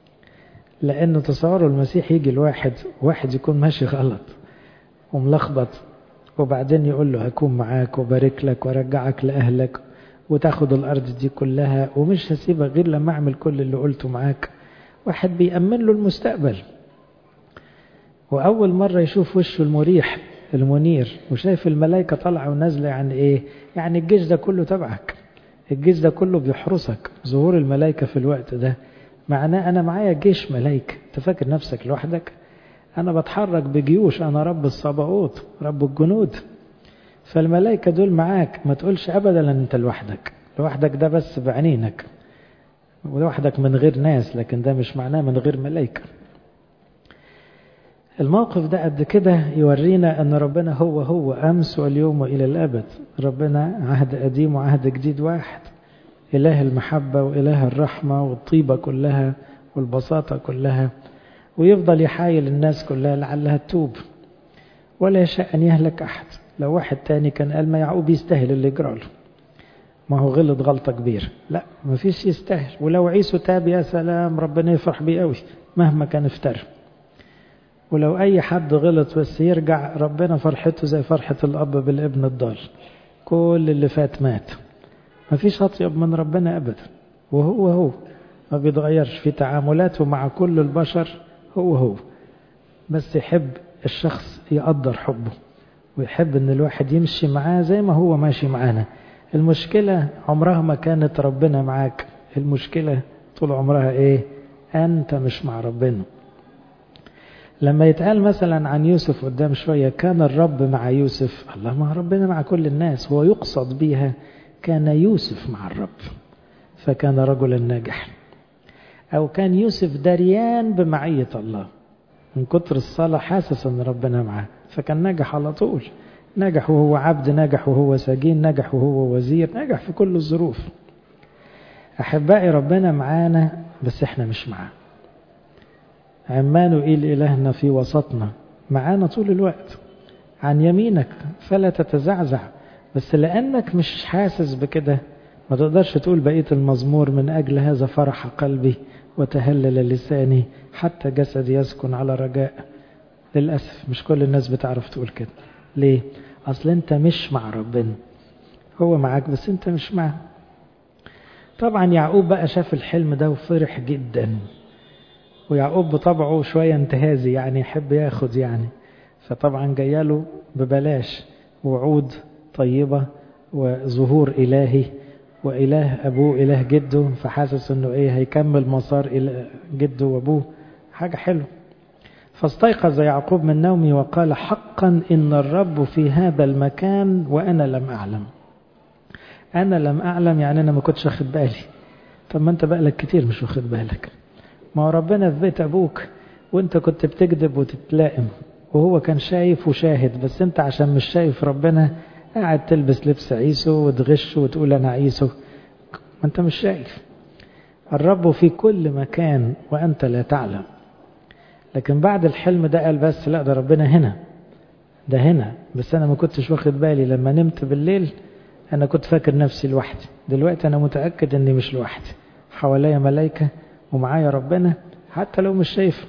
لأنه تصوروا المسيح يجي الواحد واحد يكون ماشي غلط وملخبط وبعدين يقول له هكون معاك وبارك لك وارجعك لأهلك وتاخد الأرض دي كلها ومش هسيبك غير لما أعمل كل اللي قلته معاك واحد بيأمن له المستقبل وأول مرة يشوف وشه المريح المنير وشايف الملائكة طالعة ونازلة يعني إيه يعني الجيش ده كله تبعك الجيش ده كله بيحرسك ظهور الملائكة في الوقت ده معناه أنا معايا جيش ملائكة أنت فاكر نفسك لوحدك أنا بتحرك بجيوش أنا رب الصباوت رب الجنود فالملائكة دول معاك ما تقولش أبدا أن أنت لوحدك لوحدك ده بس بعينينك ولوحدك من غير ناس لكن ده مش معناه من غير ملائكة الموقف ده قد كده يورينا أن ربنا هو هو أمس واليوم وإلى الأبد ربنا عهد قديم وعهد جديد واحد إله المحبة وإله الرحمة والطيبة كلها والبساطة كلها ويفضل يحايل الناس كلها لعلها تتوب ولا يشاء أن يهلك أحد لو واحد تاني كان قال ما يعقوب يستاهل اللي يجرى له ما هو غلط غلطة كبيرة لا ما فيش يستاهل ولو عيسو تاب يا سلام ربنا يفرح بيه قوي مهما كان افتر ولو أي حد غلط بس يرجع ربنا فرحته زي فرحة الأب بالابن الضال كل اللي فات مات ما فيش أطيب من ربنا أبدا وهو هو ما بيتغيرش في تعاملاته مع كل البشر هو هو بس يحب الشخص يقدر حبه ويحب ان الواحد يمشي معاه زي ما هو ماشي معانا المشكلة عمرها ما كانت ربنا معاك المشكلة طول عمرها ايه انت مش مع ربنا لما يتقال مثلا عن يوسف قدام شوية كان الرب مع يوسف الله ما ربنا مع كل الناس هو يقصد بيها كان يوسف مع الرب فكان رجلا ناجحا أو كان يوسف دريان بمعية الله من كتر الصلاة حاسس أن ربنا معاه فكان ناجح على طول نجح وهو عبد نجح وهو سجين نجح وهو وزير نجح في كل الظروف أحبائي ربنا معانا بس احنا مش معاه عمانوئيل إلهنا في وسطنا معانا طول الوقت عن يمينك فلا تتزعزع بس لأنك مش حاسس بكده ما تقدرش تقول بقية المزمور من أجل هذا فرح قلبي وتهلل لساني حتى جسدي يسكن على رجاء للأسف مش كل الناس بتعرف تقول كده ليه أصل أنت مش مع ربنا هو معاك بس أنت مش معه طبعا يعقوب بقى شاف الحلم ده وفرح جدا ويعقوب بطبعه شوية انتهازي يعني يحب ياخد يعني فطبعا جاياله ببلاش وعود طيبة وظهور إلهي وإله أبوه إله جده فحاسس أنه إيه هيكمل مسار إلى جده وأبوه حاجة حلوة فاستيقظ يعقوب من نومه وقال حقا إن الرب في هذا المكان وأنا لم أعلم أنا لم أعلم يعني أنا ما كنتش واخد بالي طب ما أنت بقالك كتير مش واخد بالك ما هو ربنا في بيت أبوك وأنت كنت بتكذب وتتلائم وهو كان شايف وشاهد بس أنت عشان مش شايف ربنا قاعد تلبس لبس عيسو وتغش وتقول أنا عيسو ما أنت مش شايف الرب في كل مكان وأنت لا تعلم لكن بعد الحلم ده قال بس لا ده ربنا هنا ده هنا بس أنا ما كنتش واخد بالي لما نمت بالليل أنا كنت فاكر نفسي لوحدي دلوقتي أنا متأكد أني مش لوحدي حواليا ملايكة ومعايا ربنا حتى لو مش شايف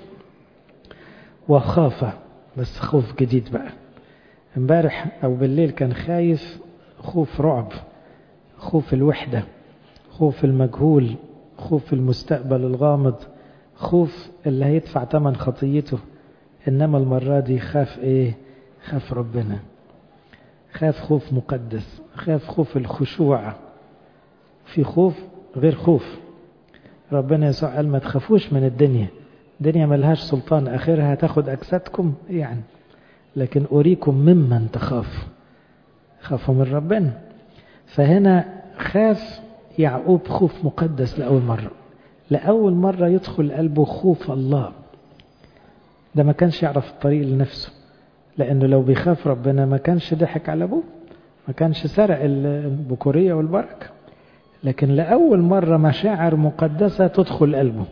وخاف بس خوف جديد بقى امبارح أو بالليل كان خايف خوف رعب خوف الوحدة خوف المجهول خوف المستقبل الغامض خوف اللي هيدفع ثمن خطيته إنما المرة دي خاف إيه خاف ربنا خاف خوف مقدس خاف خوف الخشوع في خوف غير خوف ربنا يسوع قال ما تخافوش من الدنيا الدنيا ملهاش سلطان آخرها تاخد أجسادكم يعني لكن أريكم ممن تخاف خافوا من ربنا فهنا خاف يعقوب خوف مقدس لأول مرة لأول مرة يدخل قلبه خوف الله ده ما كانش يعرف الطريق لنفسه لأنه لو بيخاف ربنا ما كانش ضحك على أبوه ما كانش سرق البكورية والبركة لكن لأول مرة مشاعر مقدسة تدخل قلبه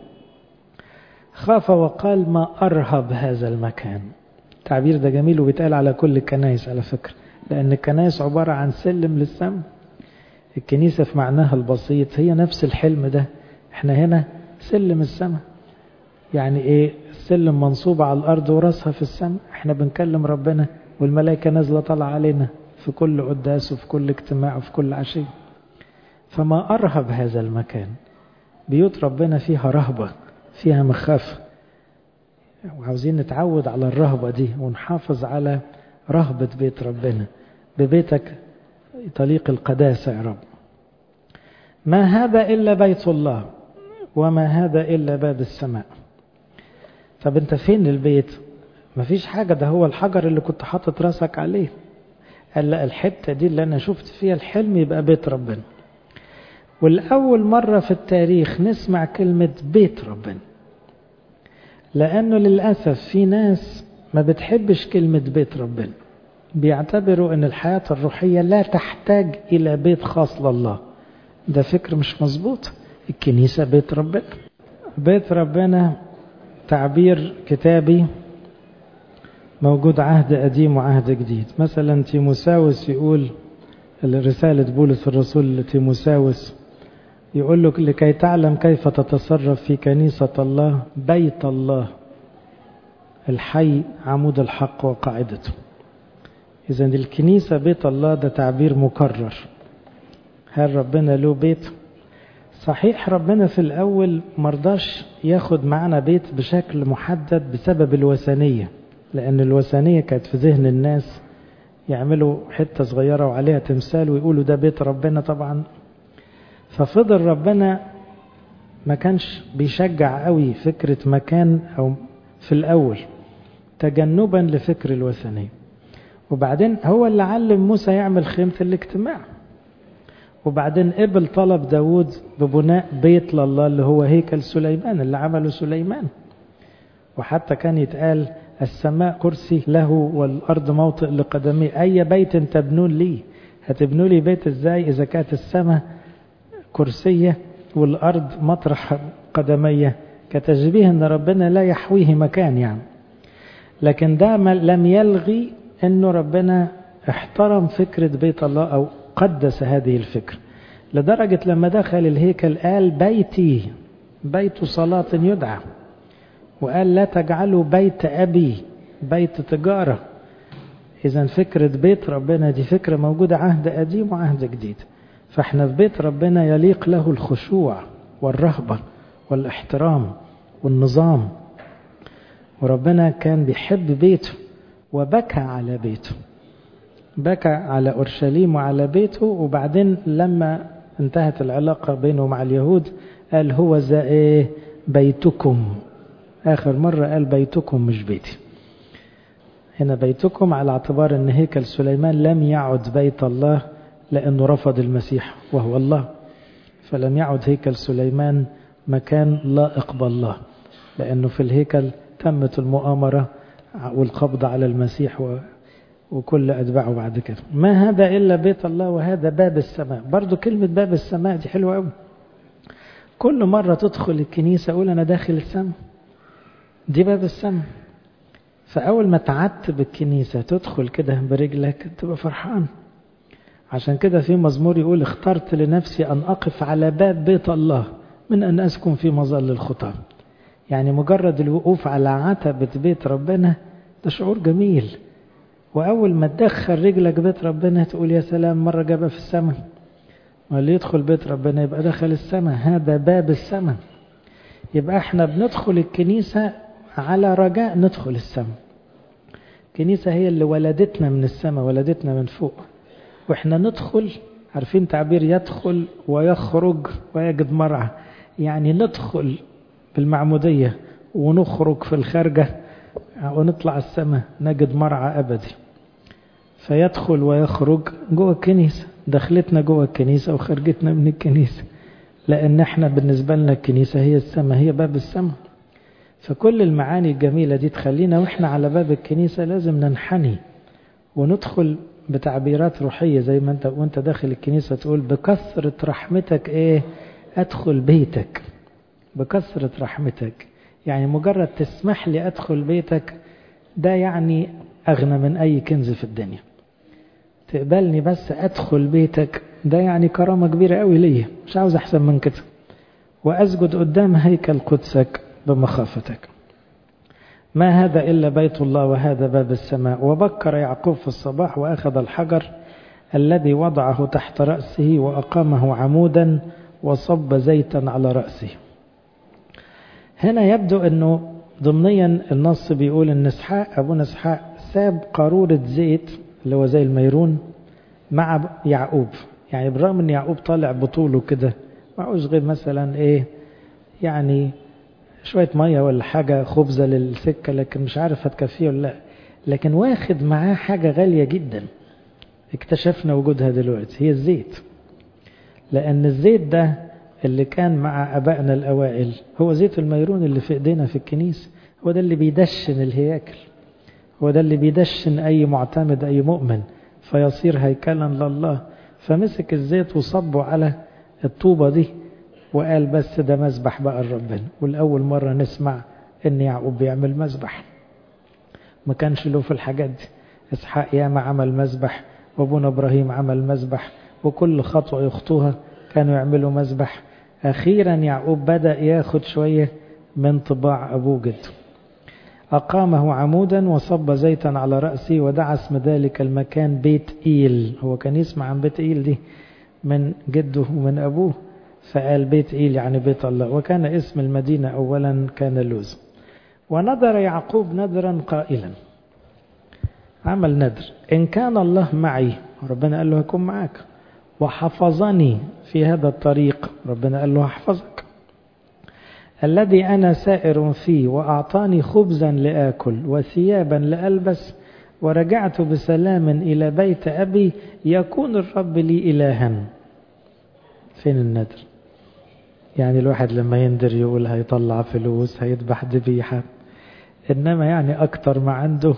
خاف وقال ما أرهب هذا المكان التعبير ده جميل وبيتقال على كل الكنائس على فكرة لأن الكنائس عبارة عن سلم للسماء الكنيسة في معناها البسيط هي نفس الحلم ده احنا هنا سلم السماء يعني ايه السلم منصوب على الأرض وراسها في السماء احنا بنكلم ربنا والملائكة نازلة طالعة علينا في كل قداس وفي كل اجتماع وفي كل عشية فما أرهب هذا المكان بيوت ربنا فيها رهبة فيها مخافة وعاوزين نتعود على الرهبة دي ونحافظ على رهبة بيت ربنا ببيتك طريق القداسة يا رب ما هذا إلا بيت الله وما هذا إلا باب السماء طب انت فين البيت مفيش حاجة ده هو الحجر اللي كنت حاطط راسك عليه قال لا الحتة دي اللي أنا شفت فيها الحلم يبقى بيت ربنا والأول مرة في التاريخ نسمع كلمة بيت ربنا لأنه للأسف في ناس ما بتحبش كلمة بيت ربنا بيعتبروا أن الحياة الروحية لا تحتاج إلى بيت خاص لله ده فكر مش مظبوط الكنيسة بيت ربنا بيت ربنا تعبير كتابي موجود عهد قديم وعهد جديد مثلا تيموساوس يقول رسالة بولس الرسول لتيموساوس يقول له لكي تعلم كيف تتصرف في كنيسة الله بيت الله الحي عمود الحق وقاعدته إذا الكنيسة بيت الله ده تعبير مكرر هل ربنا له بيت صحيح ربنا في الأول مرضاش ياخد معنا بيت بشكل محدد بسبب الوثنية لأن الوثنية كانت في ذهن الناس يعملوا حتة صغيرة وعليها تمثال ويقولوا ده بيت ربنا طبعا ففضل ربنا ما كانش بيشجع قوي فكرة مكان أو في الأول تجنبا لفكر الوثنية وبعدين هو اللي علم موسى يعمل خيمة الاجتماع وبعدين قبل طلب داود ببناء بيت لله اللي هو هيكل سليمان اللي عمله سليمان وحتى كان يتقال السماء كرسي له والأرض موطئ لقدميه أي بيت تبنون لي هتبنوا لي بيت ازاي إذا كانت السماء كرسية والأرض مطرح قدمية كتشبيه أن ربنا لا يحويه مكان يعني لكن ده لم يلغي أنه ربنا احترم فكرة بيت الله أو قدس هذه الفكرة لدرجة لما دخل الهيكل قال بيتي بيت صلاة يدعى وقال لا تجعلوا بيت أبي بيت تجارة إذا فكرة بيت ربنا دي فكرة موجودة عهد قديم وعهد جديد فاحنا في بيت ربنا يليق له الخشوع والرهبة والاحترام والنظام وربنا كان بيحب بيته وبكى على بيته بكى على أورشليم وعلى بيته وبعدين لما انتهت العلاقة بينه مع اليهود قال هو ذا ايه بيتكم آخر مرة قال بيتكم مش بيتي هنا بيتكم على اعتبار ان هيكل سليمان لم يعد بيت الله لأنه رفض المسيح وهو الله فلم يعد هيكل سليمان مكان لائق بالله لأنه في الهيكل تمت المؤامرة والقبض على المسيح و وكل أتباعه بعد كده ما هذا إلا بيت الله وهذا باب السماء برضو كلمة باب السماء دي حلوة قوي كل مرة تدخل الكنيسة أقول أنا داخل السماء دي باب السماء فأول ما تعتب الكنيسة تدخل كده برجلك تبقى فرحان عشان كده في مزمور يقول اخترت لنفسي أن أقف على باب بيت الله من أن أسكن في مظل الخطام يعني مجرد الوقوف على عتبة بيت ربنا ده شعور جميل وأول ما تدخل رجلك بيت ربنا تقول يا سلام مرة جابها في السماء واللي يدخل بيت ربنا يبقى دخل السماء هذا باب السماء يبقى احنا بندخل الكنيسة على رجاء ندخل السماء الكنيسة هي اللي ولدتنا من السماء ولدتنا من فوق واحنا ندخل عارفين تعبير يدخل ويخرج ويجد مرعى يعني ندخل بالمعمودية ونخرج في الخارجة ونطلع السماء نجد مرعى أبدي فيدخل ويخرج جوه الكنيسة دخلتنا جوه الكنيسة وخرجتنا من الكنيسة لأن احنا بالنسبة لنا الكنيسة هي السماء هي باب السماء فكل المعاني الجميلة دي تخلينا واحنا على باب الكنيسة لازم ننحني وندخل بتعبيرات روحية زي ما انت وانت داخل الكنيسة تقول بكثرة رحمتك ايه ادخل بيتك بكثرة رحمتك يعني مجرد تسمح لي ادخل بيتك ده يعني اغنى من اي كنز في الدنيا تقبلني بس ادخل بيتك ده يعني كرامة كبيرة قوي ليا مش عاوز احسن من كده واسجد قدام هيكل قدسك بمخافتك ما هذا إلا بيت الله وهذا باب السماء وبكر يعقوب في الصباح وأخذ الحجر الذي وضعه تحت رأسه وأقامه عمودا وصب زيتا على رأسه هنا يبدو أنه ضمنيا النص بيقول أن اسحاق أبونا اسحاق ساب قارورة زيت اللي هو زي الميرون مع يعقوب يعني بالرغم أن يعقوب طالع بطوله كده معوش غير مثلا إيه يعني شوية مية ولا حاجة خبزة للسكة لكن مش عارف هتكفيه ولا لا لكن واخد معاه حاجة غالية جدا اكتشفنا وجودها دلوقتي هي الزيت لأن الزيت ده اللي كان مع أبائنا الأوائل هو زيت الميرون اللي في إيدينا في الكنيسة هو ده اللي بيدشن الهياكل هو ده اللي بيدشن أي معتمد أي مؤمن فيصير هيكلا لله فمسك الزيت وصبه على الطوبة دي وقال بس ده مذبح بقى لربنا والأول مرة نسمع إن يعقوب بيعمل مذبح ما كانش له في الحاجات دي إسحاق ياما عمل مذبح وأبونا إبراهيم عمل مذبح وكل خطوة يخطوها كانوا يعملوا مذبح أخيرا يعقوب بدأ ياخد شوية من طباع أبوه جده أقامه عمودا وصب زيتا على رأسه ودعا اسم ذلك المكان بيت إيل هو كان يسمع عن بيت إيل دي من جده ومن أبوه فقال بيت إيل يعني بيت الله وكان اسم المدينة أولا كان لوز ونذر يعقوب نذرا قائلا عمل نذر إن كان الله معي ربنا قال له هكون معك وحفظني في هذا الطريق ربنا قال له هحفظك الذي أنا سائر فيه وأعطاني خبزا لآكل وثيابا لألبس ورجعت بسلام إلى بيت أبي يكون الرب لي إلها فين الندر يعني الواحد لما يندر يقول هيطلع فلوس هيذبح ذبيحة إنما يعني أكتر ما عنده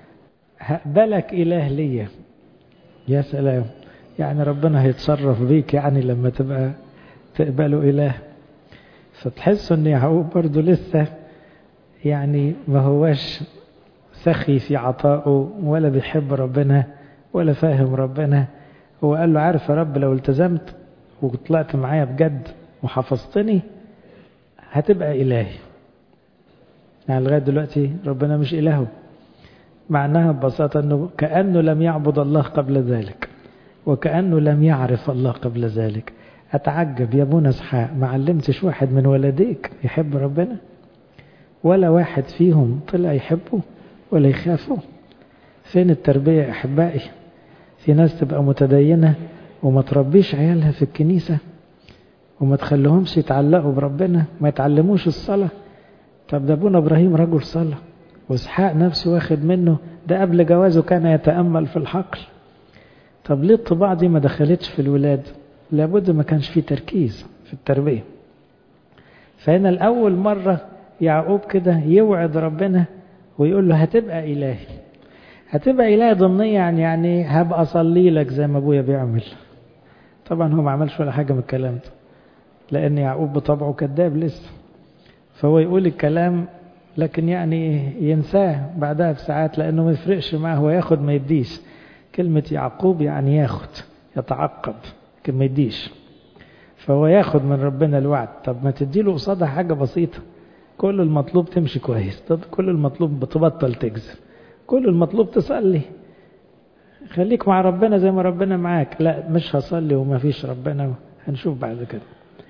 هقبلك إله ليا يا سلام يعني ربنا هيتصرف بيك يعني لما تبقى تقبله إله فتحس ان يعقوب برضه لسه يعني ما هواش سخي في عطائه ولا بيحب ربنا ولا فاهم ربنا هو قال له عارف يا رب لو التزمت وطلعت معايا بجد وحفظتني هتبقى إلهي يعني لغاية دلوقتي ربنا مش إلهه معناها ببساطة أنه كأنه لم يعبد الله قبل ذلك وكأنه لم يعرف الله قبل ذلك أتعجب يا ابونا اسحاق ما علمتش واحد من ولديك يحب ربنا ولا واحد فيهم طلع يحبه ولا يخافه فين التربية يا أحبائي في ناس تبقى متدينة وما تربيش عيالها في الكنيسة وما تخليهمش يتعلقوا بربنا ما يتعلموش الصلاة طب ده ابونا ابراهيم رجل صلاة واسحاق نفسه واخد منه ده قبل جوازه كان يتأمل في الحقل طب ليه الطباع دي ما دخلتش في الولاد لابد ما كانش فيه تركيز في التربية فهنا الأول مرة يعقوب كده يوعد ربنا ويقول له هتبقى إلهي هتبقى إلهي ضمنيا يعني يعني هبقى أصلي لك زي ما أبويا بيعمل طبعا هو ما عملش ولا حاجة من الكلام ده لأن يعقوب بطبعه كذاب لسه فهو يقول الكلام لكن يعني ينساه بعدها بساعات لأنه ما يفرقش معه هو ياخد ما يديش كلمة يعقوب يعني ياخد يتعقب لكن ما يديش فهو ياخد من ربنا الوعد طب ما تديله قصادها حاجة بسيطة كل المطلوب تمشي كويس طب كل المطلوب بتبطل تكذب كل المطلوب تصلي خليك مع ربنا زي ما ربنا معاك لا مش هصلي وما فيش ربنا هنشوف بعد كده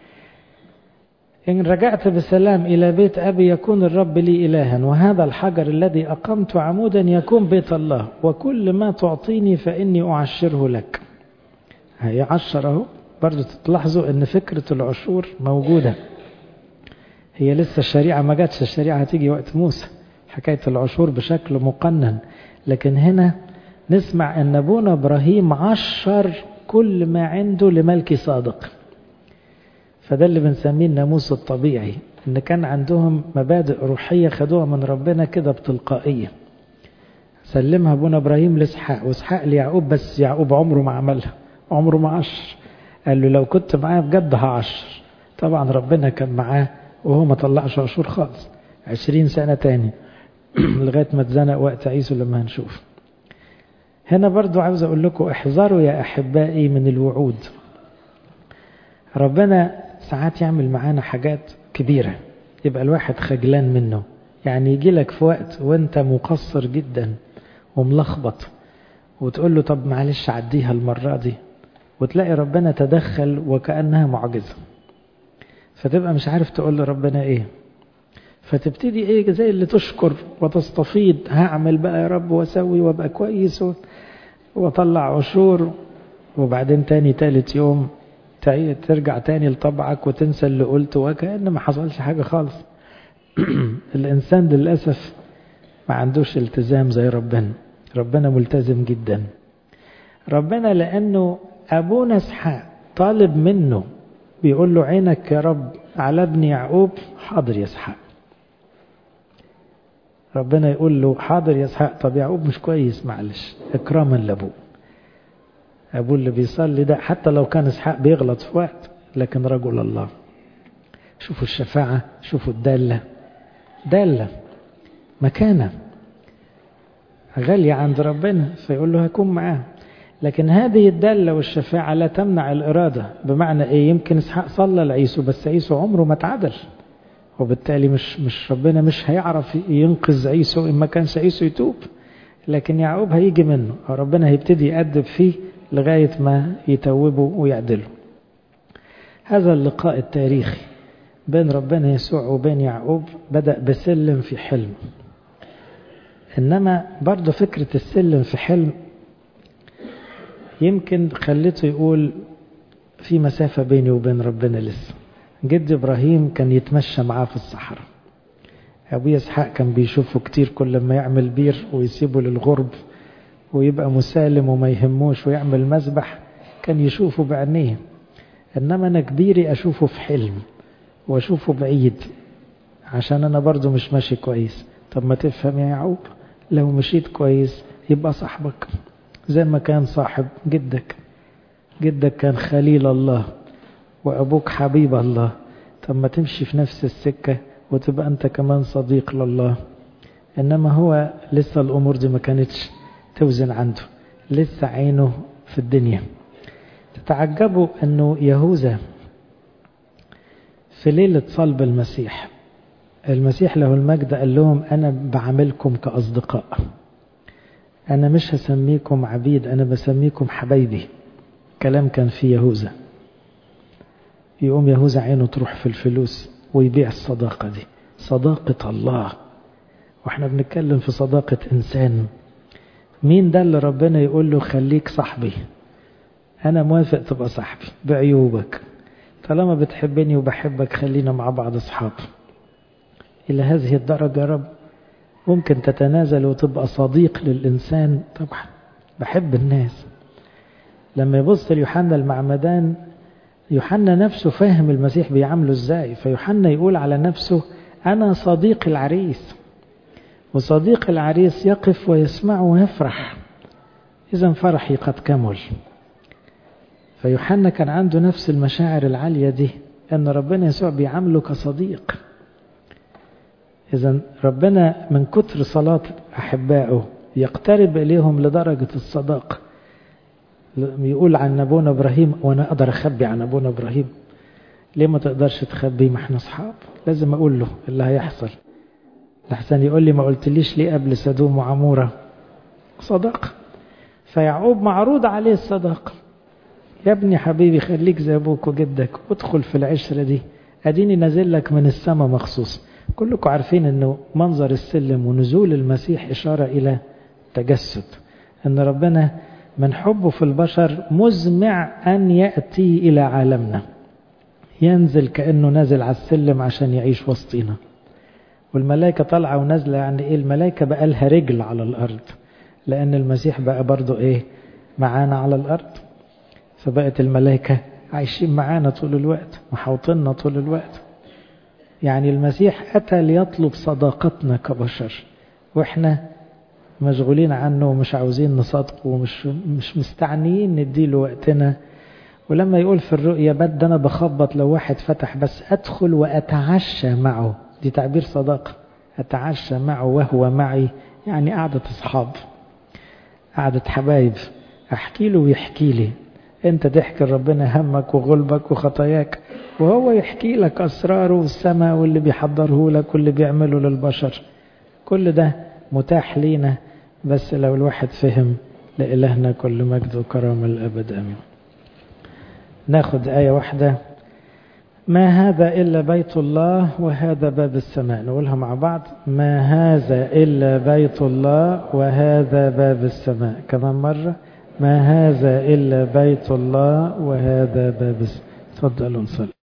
إن رجعت بسلام إلى بيت أبي يكون الرب لي إلها وهذا الحجر الذي أقمت عمودا يكون بيت الله وكل ما تعطيني فإني أعشره لك هي عشره برضو تلاحظوا أن فكرة العشور موجودة هي لسه الشريعة ما جاتش الشريعة هتيجي وقت موسى حكاية العشور بشكل مقنن لكن هنا نسمع أن أبونا إبراهيم عشر كل ما عنده لملك صادق فده اللي بنسميه الناموس الطبيعي ان كان عندهم مبادئ روحيه خدوها من ربنا كده بتلقائيه سلمها ابونا ابراهيم لاسحاق واسحاق ليعقوب بس يعقوب عمره ما عملها عمره ما عشر قال له لو كنت معايا بجد هعشر طبعا ربنا كان معاه وهو ما طلعش عشور خالص عشرين سنة تاني لغاية ما اتزنق وقت عيسو لما هنشوف هنا برضو عاوز اقول لكم احذروا يا احبائي من الوعود ربنا ساعات يعمل معانا حاجات كبيرة يبقى الواحد خجلان منه يعني يجي لك في وقت وانت مقصر جدا وملخبط وتقول له طب معلش عديها المرة دي وتلاقي ربنا تدخل وكأنها معجزة فتبقى مش عارف تقول لربنا ايه فتبتدي ايه زي اللي تشكر وتستفيض هعمل بقى يا رب واسوي وابقى كويس واطلع عشور وبعدين تاني تالت يوم ترجع تاني لطبعك وتنسى اللي قلته وكأن ما حصلش حاجة خالص الإنسان للأسف ما عندوش التزام زي ربنا ربنا ملتزم جدا ربنا لأنه أبونا اسحاق طالب منه بيقول له عينك يا رب على ابن يعقوب حاضر يا اسحاق ربنا يقول له حاضر يا اسحاق طب يعقوب مش كويس معلش اكراما لابوه أبوه اللي بيصلي ده حتى لو كان إسحاق بيغلط في وقت لكن رجل الله شوفوا الشفاعة شوفوا الدالة دالة مكانة غالية عند ربنا فيقول له هكون معاه لكن هذه الدالة والشفاعة لا تمنع الإرادة بمعنى إيه يمكن إسحاق صلى لعيسو بس عيسو عمره ما اتعدل وبالتالي مش مش ربنا مش هيعرف ينقذ عيسو إن ما كانش عيسو يتوب لكن يعقوب هيجي منه ربنا هيبتدي يأدب فيه لغاية ما يتوبوا ويعدلوا هذا اللقاء التاريخي بين ربنا يسوع وبين يعقوب بدأ بسلم في حلم إنما برضه فكرة السلم في حلم يمكن خليته يقول في مسافة بيني وبين ربنا لسه جد إبراهيم كان يتمشى معاه في الصحراء أبويا إسحاق كان بيشوفه كتير كل ما يعمل بير ويسيبه للغرب ويبقى مسالم وما يهموش ويعمل مذبح كان يشوفه بعينيه إنما أنا كبيري أشوفه في حلم وأشوفه بعيد عشان أنا برضو مش ماشي كويس طب ما تفهم يا يعقوب لو مشيت كويس يبقى صاحبك زي ما كان صاحب جدك جدك كان خليل الله وأبوك حبيب الله طب ما تمشي في نفس السكة وتبقى أنت كمان صديق لله إنما هو لسه الأمور دي ما كانتش توزن عنده لسه عينه في الدنيا تتعجبوا أنه يهوذا في ليلة صلب المسيح المسيح له المجد قال لهم أنا بعاملكم كأصدقاء أنا مش هسميكم عبيد أنا بسميكم حبايبي كلام كان في يهوذا يقوم يهوذا عينه تروح في الفلوس ويبيع الصداقة دي صداقة الله واحنا بنتكلم في صداقة إنسان مين ده اللي ربنا يقول له خليك صاحبي أنا موافق تبقى صاحبي بعيوبك طالما بتحبني وبحبك خلينا مع بعض أصحاب إلى هذه الدرجة يا رب ممكن تتنازل وتبقى صديق للإنسان طبعا بحب الناس لما يبص ليوحنا المعمدان يوحنا نفسه فاهم المسيح بيعامله ازاي فيوحنا يقول على نفسه أنا صديق العريس وصديق العريس يقف ويسمع ويفرح إذا فرحي قد كمل فيوحنا كان عنده نفس المشاعر العالية دي أن ربنا يسوع بيعامله كصديق إذا ربنا من كتر صلاة أحبائه يقترب إليهم لدرجة الصداقة يقول عن أبونا إبراهيم وأنا أقدر أخبي عن أبونا إبراهيم ليه ما تقدرش تخبي ما احنا أصحاب لازم أقول له اللي هيحصل لحسن يقول لي ما قلتليش ليه قبل سدوم وعمورة صداقة فيعقوب معروض عليه الصداقة يا ابني حبيبي خليك زي أبوك وجدك وادخل في العشرة دي أديني نازل لك من السماء مخصوص كلكم عارفين أنه منظر السلم ونزول المسيح إشارة إلى تجسد أن ربنا من حبه في البشر مزمع أن يأتي إلى عالمنا ينزل كأنه نازل على السلم عشان يعيش وسطينا والملائكة طالعة ونازلة يعني إيه الملائكة بقى لها رجل على الأرض لأن المسيح بقى برضو إيه معانا على الأرض فبقت الملائكة عايشين معانا طول الوقت محوطنا طول الوقت يعني المسيح أتى ليطلب صداقتنا كبشر وإحنا مشغولين عنه ومش عاوزين نصادقه ومش مش مستعنيين نديله وقتنا ولما يقول في الرؤيا بد أنا بخبط لو واحد فتح بس أدخل وأتعشى معه دي تعبير صداقة أتعشى معه وهو معي يعني قعدة أصحاب قعدة حبايب أحكي له ويحكي لي أنت تحكي لربنا همك وغلبك وخطاياك وهو يحكي لك أسراره والسماء واللي بيحضره لك واللي بيعمله للبشر كل ده متاح لينا بس لو الواحد فهم لإلهنا كل مجد وكرامة الأبد أمين ناخد آية واحدة ما هذا إلا بيت الله وهذا باب السماء نقولها مع بعض ما هذا إلا بيت الله وهذا باب السماء كمان مرة ما هذا إلا بيت الله وهذا باب السماء تفضلوا نصلي